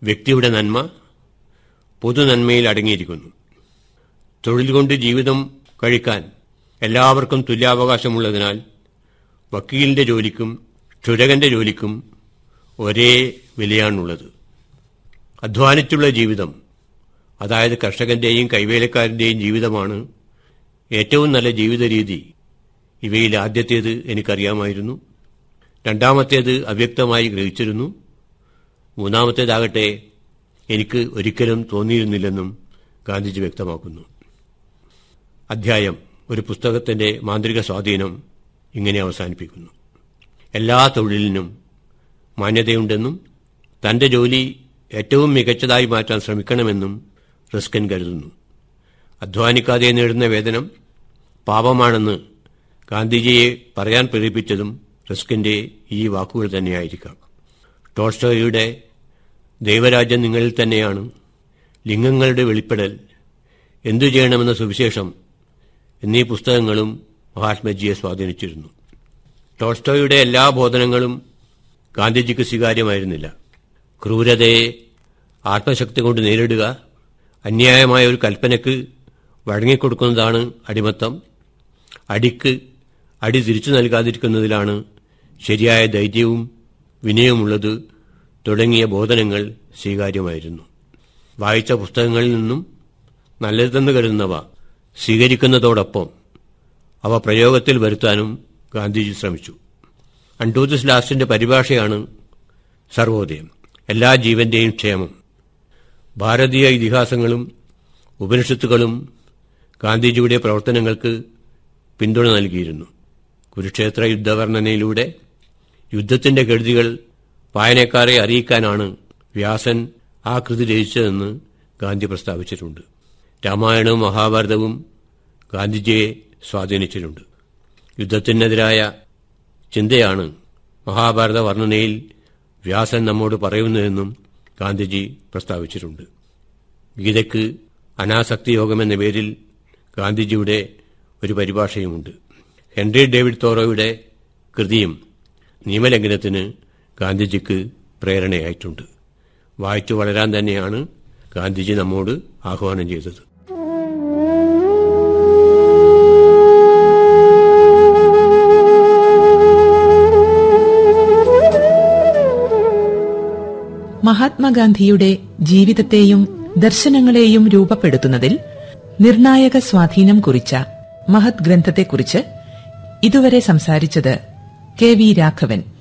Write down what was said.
വ്യക്തിയുടെ നന്മ പൊതുനന്മയിൽ അടങ്ങിയിരിക്കുന്നു തൊഴിൽ കൊണ്ട് ജീവിതം കഴിക്കാൻ എല്ലാവർക്കും തുല്യാവകാശമുള്ളതിനാൽ വക്കീലിന്റെ ജോലിക്കും ക്ഷുരകന്റെ ജോലിക്കും ഒരേ വിലയാണുള്ളത് അധ്വാനിച്ചുള്ള ജീവിതം അതായത് കർഷകന്റെയും കൈവേലക്കാരന്റെയും ജീവിതമാണ് ഏറ്റവും നല്ല ജീവിത രീതി ഇവയിൽ ആദ്യത്തേത് എനിക്കറിയാമായിരുന്നു രണ്ടാമത്തേത് അവ്യക്തമായി ഗ്രഹിച്ചിരുന്നു മൂന്നാമത്തേതാകട്ടെ എനിക്ക് ഒരിക്കലും തോന്നിയിരുന്നില്ലെന്നും ഗാന്ധിജി വ്യക്തമാക്കുന്നു അധ്യായം ഒരു പുസ്തകത്തിന്റെ മാന്ത്രിക സ്വാധീനം ഇങ്ങനെ അവസാനിപ്പിക്കുന്നു എല്ലാ തൊഴിലിനും മാന്യതയുണ്ടെന്നും തന്റെ ജോലി ഏറ്റവും മികച്ചതായി മാറ്റാൻ ശ്രമിക്കണമെന്നും റിസ്കൻ കരുതുന്നു അധ്വാനിക്കാതെ നേടുന്ന വേതനം പാപമാണെന്ന് ഗാന്ധിജിയെ പറയാൻ പ്രേരിപ്പിച്ചതും റിസ്കിന്റെ ഈ വാക്കുകൾ തന്നെയായിരിക്കാം ടോൾസ്റ്റോയുടെ ദൈവരാജ്യം നിങ്ങളിൽ തന്നെയാണ് ലിംഗങ്ങളുടെ വെളിപ്പെടൽ എന്തു ചെയ്യണമെന്ന സുവിശേഷം എന്നീ പുസ്തകങ്ങളും മഹാത്മജിയെ സ്വാധീനിച്ചിരുന്നു ടോൾസ്റ്റോയുടെ എല്ലാ ബോധനങ്ങളും ഗാന്ധിജിക്ക് സ്വീകാര്യമായിരുന്നില്ല ക്രൂരതയെ ആത്മശക്തി കൊണ്ട് നേരിടുക അന്യായമായ ഒരു കൽപ്പനയ്ക്ക് വഴങ്ങിക്കൊടുക്കുന്നതാണ് അടിമത്തം അടിക്ക് അടി തിരിച്ചു നൽകാതിരിക്കുന്നതിലാണ് ശരിയായ ധൈര്യവും വിനയവുമുള്ളത് തുടങ്ങിയ ബോധനങ്ങൾ സ്വീകാര്യമായിരുന്നു വായിച്ച പുസ്തകങ്ങളിൽ നിന്നും നല്ലതെന്ന് കരുതുന്നവ സ്വീകരിക്കുന്നതോടൊപ്പം അവ പ്രയോഗത്തിൽ വരുത്താനും ഗാന്ധിജി ശ്രമിച്ചു അണ്ടൂതിസ് ലാസ്റ്റിന്റെ പരിഭാഷയാണ് സർവോദയം എല്ലാ ജീവന്റെയും ക്ഷേമം ഭാരതീയ ഇതിഹാസങ്ങളും ഉപനിഷത്തുകളും ഗാന്ധിജിയുടെ പ്രവർത്തനങ്ങൾക്ക് പിന്തുണ നൽകിയിരുന്നു കുരുക്ഷേത്ര യുദ്ധവർണ്ണനയിലൂടെ യുദ്ധത്തിന്റെ കെടുതികൾ വായനക്കാരെ അറിയിക്കാനാണ് വ്യാസൻ ആ കൃതി രചിച്ചതെന്ന് ഗാന്ധി പ്രസ്താവിച്ചിട്ടുണ്ട് രാമായണവും മഹാഭാരതവും ഗാന്ധിജിയെ സ്വാധീനിച്ചിട്ടുണ്ട് യുദ്ധത്തിനെതിരായ ചിന്തയാണ് മഹാഭാരത വർണ്ണനയിൽ വ്യാസൻ നമ്മോട് പറയുന്നതെന്നും ഗാന്ധിജി പ്രസ്താവിച്ചിട്ടുണ്ട് ഗീതയ്ക്ക് അനാസക്തി യോഗം എന്ന പേരിൽ ഗാന്ധിജിയുടെ ഒരു പരിഭാഷയുമുണ്ട് ഹെൻറി ഡേവിഡ് തോറോയുടെ കൃതിയും നിയമലംഘനത്തിന് ഗാന്ധിജിക്ക് പ്രേരണയായിട്ടുണ്ട് വായിച്ചു വളരാൻ തന്നെയാണ് ഗാന്ധിജി നമ്മോട് ആഹ്വാനം ചെയ്തത് മഹാത്മാഗാന്ധിയുടെ ജീവിതത്തെയും ദർശനങ്ങളെയും രൂപപ്പെടുത്തുന്നതിൽ നിർണായക സ്വാധീനം കുറിച്ച മഹത് ഗ്രന്ഥത്തെക്കുറിച്ച് ഇതുവരെ സംസാരിച്ചത് കെ വി രാഘവൻ